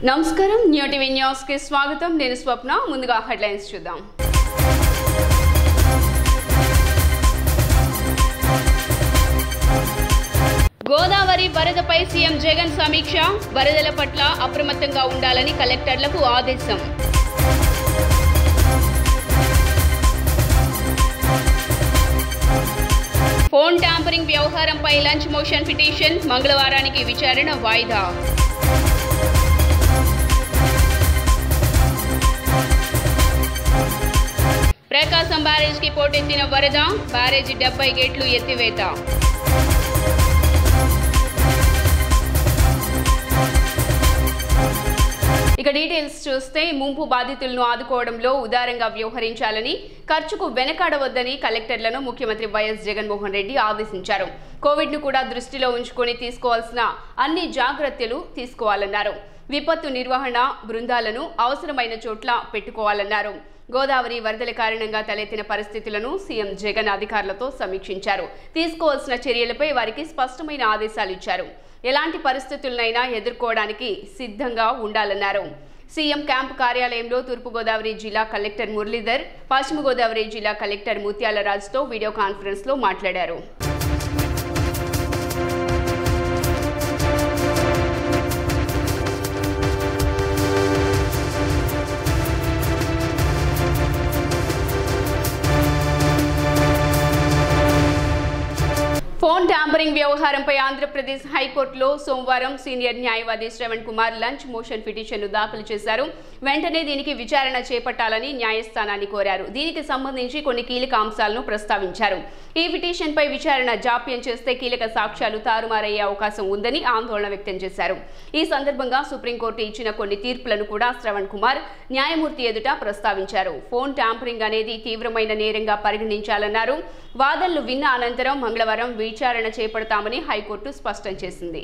నమస్కారం new TV news కి స్వాగతం నేను స్వప్న ముందుగా హెడ్లైన్స్ చూద్దాం గోదావరి వరదపై సీఎం జగన్ సమీక్ష వరదల పట్ల అప్రమత్తంగా ఉండాలని కలెక్టర్లకు ఆదేశం ఫోన్ ట్యాంపరింగ్ వ్యవహారంపై లంచ్ మోషన్ పిటిషన్ మంగళవారానికి విచారణ వాయిదా ప్రకాశం బ్యారేజ్ కి పోటెత్తిన వరద బ్యారేజీ డెబ్బై గేట్లు ఎత్తివేత ఇక డీటెయిల్స్ చూస్తే ముంపు బాధితులను ఆదుకోవడంలో ఉదారంగా వ్యవహరించాలని ఖర్చుకు వెనకాడవద్దని కలెక్టర్లను ముఖ్యమంత్రి వైఎస్ జగన్మోహన్ రెడ్డి ఆదేశించారు కోవిడ్ ను కూడా దృష్టిలో ఉంచుకొని తీసుకోవాల్సిన అన్ని జాగ్రత్తలు తీసుకోవాలన్నారు విపత్తు నిర్వహణ బృందాలను అవసరమైన చోట్ల పెట్టుకోవాలన్నారు గోదావరి వరదల కారణంగా తలెత్తిన పరిస్థితులను సీఎం జగన్ అధికారులతో సమీక్షించారు తీసుకోవాల్సిన చర్యలపై వారికి స్పష్టమైన ఆదేశాలు ఇచ్చారు ఎలాంటి పరిస్థితులనైనా ఎదుర్కోవడానికి సిద్ధంగా ఉండాలన్నారు సీఎం క్యాంప్ కార్యాలయంలో తూర్పుగోదావరి జిల్లా కలెక్టర్ మురళీధర్ పశ్చిమ గోదావరి జిల్లా కలెక్టర్ ముత్యాలరాజుతో వీడియో కాన్ఫరెన్స్ లో మాట్లాడారు ఫోన్ ట్యాంపరింగ్ వ్యవహారంపై ఆంధ్రప్రదేశ్ హైకోర్టులో సోమవారం సీనియర్ న్యాయవాది శ్రవణ్ కుమార్ లంచ్ మోషన్ పిటిషన్ను దాఖలు చేశారు వెంటనే దీనికి విచారణ చేపట్టాలని న్యాయస్థానాన్ని కోరారు దీనికి సంబంధించి కొన్ని కీలక అంశాలను ప్రస్తావించారు ఈ పిటిషన్పై విచారణ జాప్యం చేస్తే కీలక సాక్ష్యాలు తారుమారయ్యే అవకాశం ఉందని ఆందోళన వ్యక్తం చేశారు ఈ సందర్భంగా సుప్రీంకోర్టు ఇచ్చిన కొన్ని తీర్పులను కూడా శ్రవణ్ కుమార్ న్యాయమూర్తి ఎదుట ప్రస్తావించారు ఫోన్ ట్యాంపరింగ్ అనేది తీవ్రమైన నేరంగా పరిగణించాలన్నారు వాదనలు విన్న అనంతరం మంగళవారం విచారణ చేపడతామని హైకోర్టు స్పష్టం చేసింది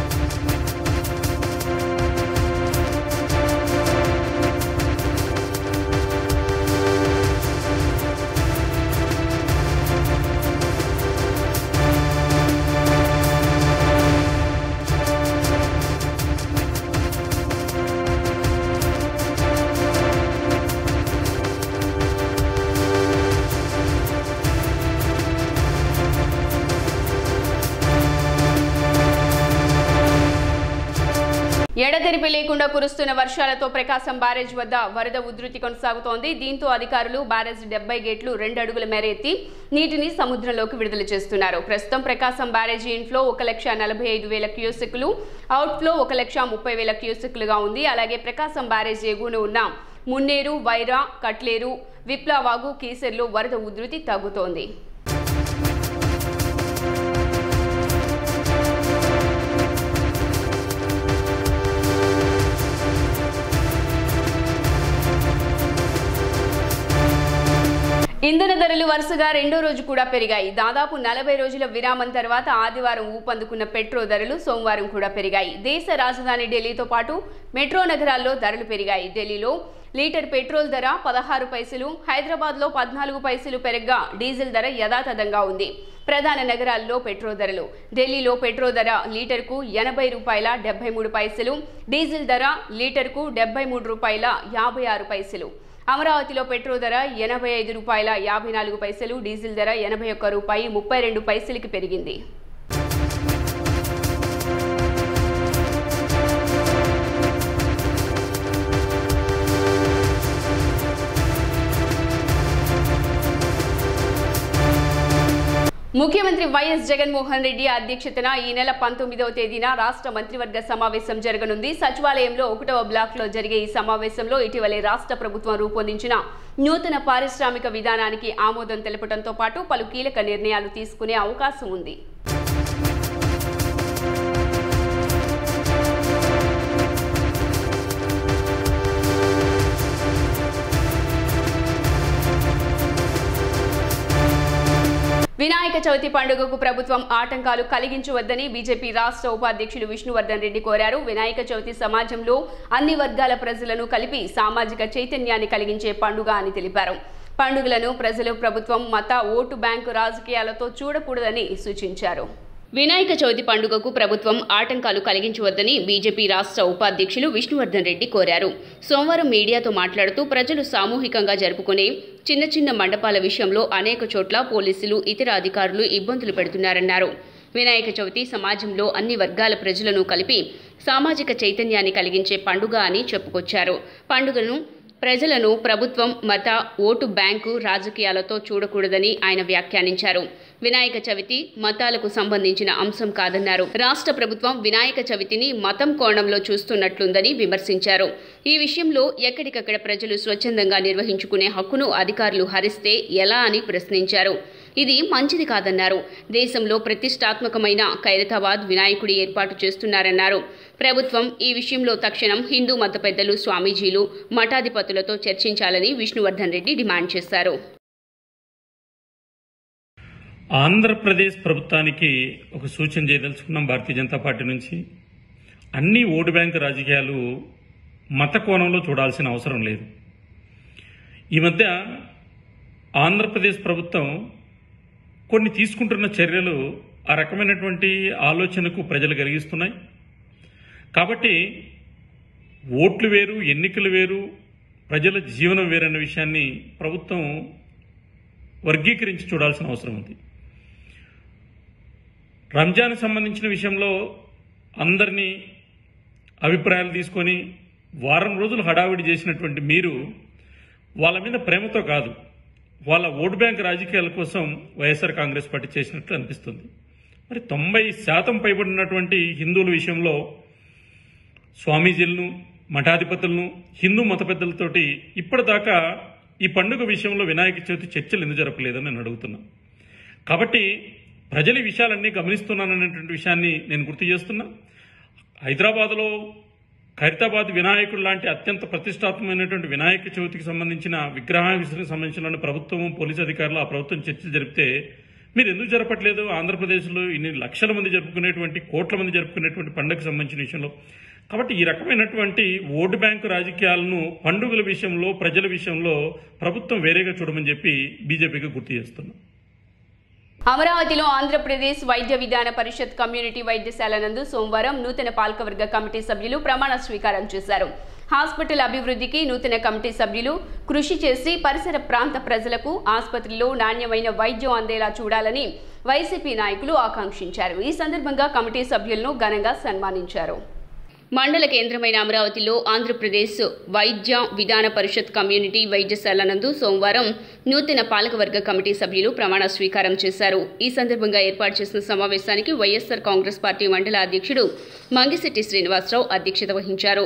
ఎడతెరిపి లేకుండా కురుస్తున్న వర్షాలతో ప్రకాశం బ్యారేజ్ వద్ద వరద ఉధృతి కొనసాగుతోంది దీంతో అధికారులు బ్యారేజ్ డెబ్బై గేట్లు రెండు అడుగుల మేర ఎత్తి నీటిని సముద్రంలోకి విడుదల చేస్తున్నారు ప్రస్తుతం ప్రకాశం బ్యారేజీ ఇన్ఫ్లో ఒక లక్ష నలభై ఐదు వేల క్యూసెక్లు అవుట్ఫ్లో ఒక లక్ష ముప్పై వేల క్యూసెక్లుగా ఉంది అలాగే ప్రకాశం బ్యారేజ్ ఎగువన ఉన్న మున్నేరు వైరా కట్లేరు విప్లవాగు కీసెర్లో వరద ఉధృతి తగ్గుతోంది ఇంధన ధరలు వరుసగా రెండో రోజు కూడా పెరిగాయి దాదాపు నలభై రోజుల విరామం తర్వాత ఆదివారం ఊపందుకున్న పెట్రో ధరలు సోమవారం కూడా పెరిగాయి దేశ రాజధాని ఢిల్లీతో పాటు మెట్రో నగరాల్లో ధరలు పెరిగాయి ఢిల్లీలో లీటర్ పెట్రోల్ ధర పదహారు పైసలు హైదరాబాద్లో పద్నాలుగు పైసలు పెరగ్గా డీజిల్ ధర యథాతథంగా ఉంది ప్రధాన నగరాల్లో పెట్రోల్ ధరలు ఢిల్లీలో పెట్రోల్ ధర లీటర్కు ఎనభై రూపాయల డెబ్బై మూడు పైసలు డీజిల్ ధర లీటర్కు డెబ్బై మూడు రూపాయల యాభై ఆరు పైసలు అమరావతిలో పెట్రోల్ ధర ఎనభై ఐదు రూపాయల యాభై నాలుగు పైసలు డీజిల్ ధర ఎనభై ఒక్క రూపాయి ముప్పై రెండు పైసలకి పెరిగింది ముఖ్యమంత్రి వైఎస్ జగన్మోహన్ రెడ్డి అధ్యక్షతన ఈ నెల పంతొమ్మిదవ తేదీన రాష్ట్ర మంత్రివర్గ సమావేశం జరగనుంది సచివాలయంలో ఒకటవ బ్లాక్ లో జరిగే ఈ సమావేశంలో ఇటీవలే రాష్ట్ర ప్రభుత్వం రూపొందించిన నూతన పారిశ్రామిక విధానానికి ఆమోదం తెలపడంతో పాటు పలు కీలక నిర్ణయాలు తీసుకునే అవకాశం ఉంది వినాయక చవితి పండుగకు ప్రభుత్వం ఆటంకాలు కలిగించవద్దని బీజేపీ రాష్ట్ర ఉపాధ్యక్షులు విష్ణువర్ధన్ రెడ్డి కోరారు వినాయక చవితి సమాజంలో అన్ని వర్గాల ప్రజలను కలిపి సామాజిక చైతన్యాన్ని కలిగించే పండుగ అని తెలిపారు పండుగలను ప్రజలు ప్రభుత్వం మత ఓటు బ్యాంకు రాజకీయాలతో చూడకూడదని సూచించారు వినాయక చవితి పండుగకు ప్రభుత్వం ఆటంకాలు కలిగించవద్దని బీజేపీ రాష్ట్ర ఉపాధ్యక్షులు విష్ణువర్ధన్ రెడ్డి కోరారు సోమవారం మీడియాతో మాట్లాడుతూ ప్రజలు సామూహికంగా జరుపుకునే చిన్న చిన్న మండపాల విషయంలో అనేక చోట్ల పోలీసులు ఇతర అధికారులు ఇబ్బందులు పెడుతున్నారన్నారు వినాయక చవితి సమాజంలో అన్ని వర్గాల ప్రజలను కలిపి సామాజిక చైతన్యాన్ని కలిగించే పండుగ అని చెప్పుకొచ్చారు పండుగను ప్రజలను ప్రభుత్వం మత ఓటు బ్యాంకు రాజకీయాలతో చూడకూడదని ఆయన వ్యాఖ్యానించారు వినాయక చవితి మతాలకు సంబంధించిన అంశం కాదన్నారు రాష్ట్ర ప్రభుత్వం వినాయక చవితిని మతం కోణంలో చూస్తున్నట్లుందని విమర్శించారు ఈ విషయంలో ఎక్కడికక్కడ ప్రజలు స్వచ్ఛందంగా నిర్వహించుకునే హక్కును అధికారులు హరిస్తే ఎలా అని ప్రశ్నించారు ఇది మంచిది కాదన్నారు దేశంలో ప్రతిష్టాత్మకమైన ఖైరతాబాద్ వినాయకుడి ఏర్పాటు చేస్తున్నారన్నారు ప్రభుత్వం ఈ విషయంలో తక్షణం హిందూ మత పెద్దలు స్వామీజీలు మఠాధిపతులతో చర్చించాలని విష్ణువర్ధన్ రెడ్డి డిమాండ్ చేశారు ఆంధ్రప్రదేశ్ ప్రభుత్వానికి ఒక సూచన చేయదలుచుకున్నాం భారతీయ జనతా పార్టీ నుంచి అన్ని ఓటు బ్యాంకు రాజకీయాలు మత కోణంలో చూడాల్సిన అవసరం లేదు ఈ మధ్య ఆంధ్రప్రదేశ్ ప్రభుత్వం కొన్ని తీసుకుంటున్న చర్యలు ఆ రకమైనటువంటి ఆలోచనకు ప్రజలు కలిగిస్తున్నాయి కాబట్టి ఓట్లు వేరు ఎన్నికలు వేరు ప్రజల జీవనం వేరన్న విషయాన్ని ప్రభుత్వం వర్గీకరించి చూడాల్సిన అవసరం ఉంది రంజాన్ సంబంధించిన విషయంలో అందరినీ అభిప్రాయాలు తీసుకొని వారం రోజులు హడావిడి చేసినటువంటి మీరు వాళ్ళ మీద ప్రేమతో కాదు వాళ్ళ ఓటు బ్యాంక్ రాజకీయాల కోసం వైఎస్ఆర్ కాంగ్రెస్ పార్టీ చేసినట్లు అనిపిస్తుంది మరి తొంభై శాతం పైబడినటువంటి హిందువుల విషయంలో స్వామీజీలను మఠాధిపతులను హిందూ మత పెద్దలతోటి ఇప్పటిదాకా ఈ పండుగ విషయంలో వినాయక చవితి చర్చలు ఎందుకు జరపలేదని నేను అడుగుతున్నా కాబట్టి ప్రజలు ఈ విషయాలన్నీ గమనిస్తున్నాననేటువంటి విషయాన్ని నేను గుర్తు చేస్తున్నా హైదరాబాద్లో ఖైరతాబాద్ వినాయకుడు లాంటి అత్యంత ప్రతిష్టాత్మకమైనటువంటి వినాయక చవితికి సంబంధించిన విగ్రహానికి సంబంధించిన ప్రభుత్వం పోలీసు అధికారులు ఆ ప్రభుత్వం చర్చలు జరిపితే మీరు ఎందుకు జరపట్లేదు ఆంధ్రప్రదేశ్లో ఇన్ని లక్షల మంది జరుపుకునేటువంటి కోట్ల మంది జరుపుకునేటువంటి పండుగకు సంబంధించిన విషయంలో కాబట్టి ఈ రకమైనటువంటి ఓటు బ్యాంకు రాజకీయాలను పండుగల విషయంలో ప్రజల విషయంలో ప్రభుత్వం వేరేగా చూడమని చెప్పి బీజేపీకి గుర్తు చేస్తున్నాం అమరావతిలో ఆంధ్రప్రదేశ్ వైద్య విధాన పరిషత్ కమ్యూనిటీ వైద్యశాల నందు సోమవారం నూతన పాలకవర్గ కమిటీ సభ్యులు ప్రమాణ స్వీకారం చేశారు హాస్పిటల్ అభివృద్ధికి నూతన కమిటీ సభ్యులు కృషి చేసి పరిసర ప్రాంత ప్రజలకు ఆసుపత్రిలో నాణ్యమైన వైద్యం అందేలా చూడాలని వైసీపీ నాయకులు ఆకాంక్షించారు ఈ సందర్భంగా కమిటీ సభ్యులను ఘనంగా సన్మానించారు మండల కేంద్రమైన అమరావతిలో ఆంధ్రప్రదేశ్ వైద్య విధాన పరిషత్ కమ్యూనిటీ వైద్యశాల నందు సోమవారం నూతన పాలకవర్గ కమిటీ సభ్యులు ప్రమాణ స్వీకారం చేశారు ఈ సందర్భంగా ఏర్పాటు చేసిన సమావేశానికి వైఎస్సార్ కాంగ్రెస్ పార్టీ మండల అధ్యక్షుడు మంగిశెట్టి శ్రీనివాసరావు అధ్యక్షత వహించారు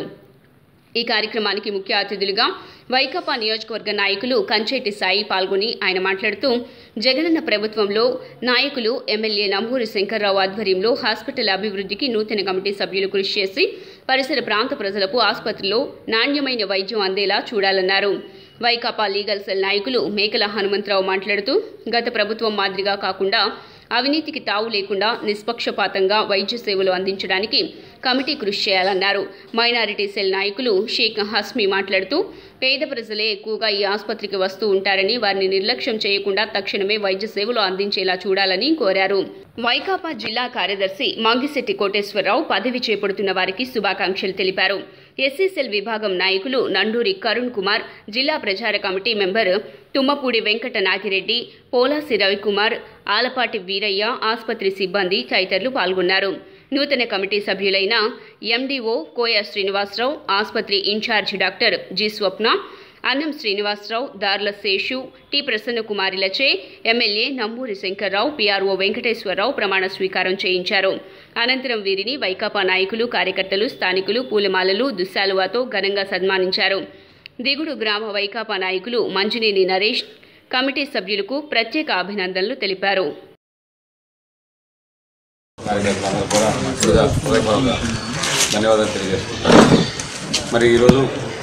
ఈ కార్యక్రమానికి ముఖ్య అతిథులుగా వైకాపా నియోజకవర్గ నాయకులు కంచేటి సాయి పాల్గొని ఆయన మాట్లాడుతూ జగనన్న ప్రభుత్వంలో నాయకులు ఎమ్మెల్యే నంబూరి శంకర్రావు ఆధ్వర్యంలో హాస్పిటల్ అభివృద్ధికి నూతన కమిటీ సభ్యులు కృషి చేసి పరిసర ప్రాంత ప్రజలకు ఆసుపత్రిలో నాణ్యమైన వైద్యం అందేలా చూడాలన్నారు వైకాపా లీగల్ సెల్ నాయకులు మేకల హనుమంతరావు మాట్లాడుతూ గత ప్రభుత్వం మాదిరిగా కాకుండా అవినీతికి తావు లేకుండా నిష్పక్షపాతంగా వైద్య సేవలు అందించడానికి కమిటీ కృషి చేయాలన్నారు మైనారిటీ సెల్ నాయకులు షేక్ హస్మి మాట్లాడుతూ పేద ప్రజలే ఎక్కువగా ఈ ఆసుపత్రికి వస్తూ ఉంటారని వారిని నిర్లక్ష్యం చేయకుండా తక్షణమే వైద్య సేవలు అందించేలా చూడాలని కోరారు వైకాపా జిల్లా కార్యదర్శి మంగిశెట్టి కోటేశ్వరరావు పదవి చేపడుతున్న వారికి శుభాకాంక్షలు తెలిపారు ఎస్సీసెల్ విభాగం నాయకులు నండూరి కరుణ్ కుమార్ జిల్లా ప్రచార కమిటీ మెంబర్ తుమ్మపూడి వెంకట నాగిరెడ్డి పోలాసి రవికుమార్ ఆలపాటి వీరయ్య ఆసుపత్రి సిబ్బంది తదితరులు పాల్గొన్నారు నూతన కమిటీ సభ్యులైన ఎండీఓ కోయ శ్రీనివాసరావు ఆసుపత్రి incharge doctor G Swapna Annam Srinivasarao Darla Seshu T ప్రసన్నకుమారిలచే ఎమ్మెల్యే నంబూరి శంకర్రావు పీఆర్ఓ వెంకటేశ్వరరావు ప్రమాణ స్వీకారం చేయించారు అనంతరం వీరిని వైకాపా నాయకులు కార్యకర్తలు స్థానికులు పూలమాలలు దుస్సాలువాతో ఘనంగా సన్మానించారు దిగుడు గ్రామ వైకాపా నాయకులు మంచినేని నరేష్ కమిటీ సభ్యులకు ప్రత్యేక అభినందనలు తెలిపారు కార్యకర్తలందరూ కూడా హృదయ హృదయపూర్వక ధన్యవాదాలు తెలియజేసుకుంటాను మరి ఈరోజు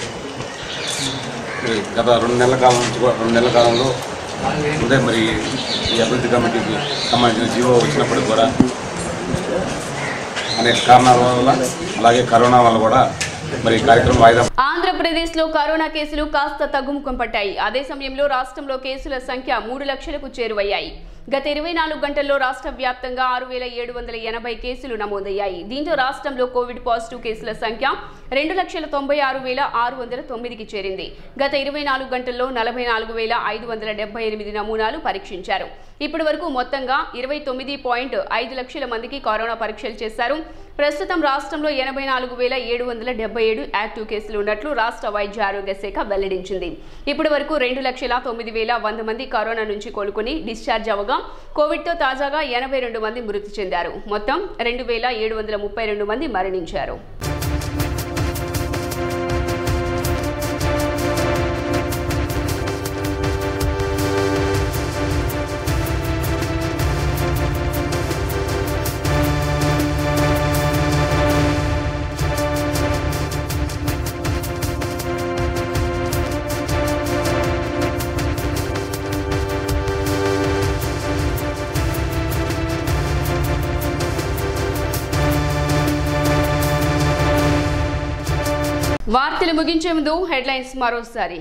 మరి గత రెండు నెలల కాలం నుంచి కూడా రెండు నెలల కాలంలో అంటే మరి ఈ అభివృద్ధి కమిటీకి సంబంధించిన జీవో వచ్చినప్పటికి కూడా అనేక కారణాల వల్ల అలాగే కరోనా వల్ల కూడా మరి ఈ కార్యక్రమం వాయిదా ఆంధ్రప్రదేశ్లో కరోనా కేసులు కాస్త తగ్గుముఖం పట్టాయి అదే సమయంలో రాష్ట్రంలో కేసుల సంఖ్య మూడు లక్షలకు చేరువయ్యాయి గత ఇరవై నాలుగు గంటల్లో రాష్ట్ర వ్యాప్తంగా ఆరు వేల ఏడు వందల ఎనభై కేసులు నమోదయ్యాయి దీంతో రాష్ట్రంలో కోవిడ్ పాజిటివ్ కేసుల సంఖ్య రెండు లక్షల తొంభై ఆరు వేల ఆరు వందల తొమ్మిదికి చేరింది గత ఇరవై నాలుగు గంటల్లో నలభై నాలుగు వేల ఐదు వందల డెబ్బై ఎనిమిది నమూనాలు పరీక్షించారు ఇప్పటి వరకు మొత్తంగా ఇరవై తొమ్మిది పాయింట్ ఐదు లక్షల మందికి కరోనా పరీక్షలు చేశారు ప్రస్తుతం రాష్ట్రంలో ఎనభై నాలుగు వేల ఏడు వందల డెబ్బై ఏడు యాక్టివ్ కేసులు ఉన్నట్లు రాష్ట్ర వైద్య ఆరోగ్య శాఖ వెల్లడించింది ఇప్పటి వరకు రెండు లక్షల తొమ్మిది వేల వంద మంది కరోనా నుంచి కోలుకుని డిశ్చార్జ్ అవ్వగా కోవిడ్తో తాజాగా ఎనభై రెండు మంది మృతి చెందారు మొత్తం రెండు వేల ఏడు వందల ముప్పై రెండు మంది మరణించారు వార్తలు ముగించే ముందు హెడ్లైన్స్ మరోసారి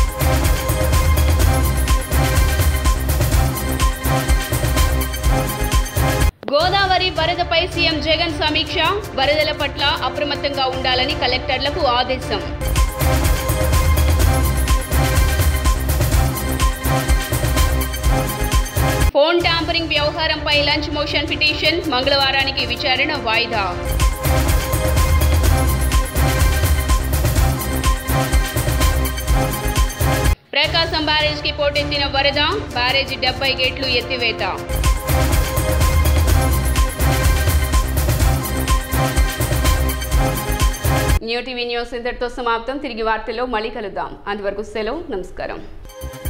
గోదావరి వరదపై సీఎం జగన్ సమీక్ష వరదల పట్ల అప్రమత్తంగా ఉండాలని కలెక్టర్లకు ఆదేశం ఫోన్ ట్యాంపరింగ్ వ్యవహారంపై లంచ్ మోషన్ పిటిషన్ మంగళవారానికి విచారణ వాయిదా ప్రకాశం బ్యారేజ్ కి పోటెత్తిన వరద బ్యారేజీ డెబ్బై గేట్లు ఎత్తివేత న్యూ టీవీ న్యూస్ ఇంతటితో సమాప్తం తిరిగి వార్తల్లో మళ్ళీ కలుద్దాం అంతవరకు సెలవు నమస్కారం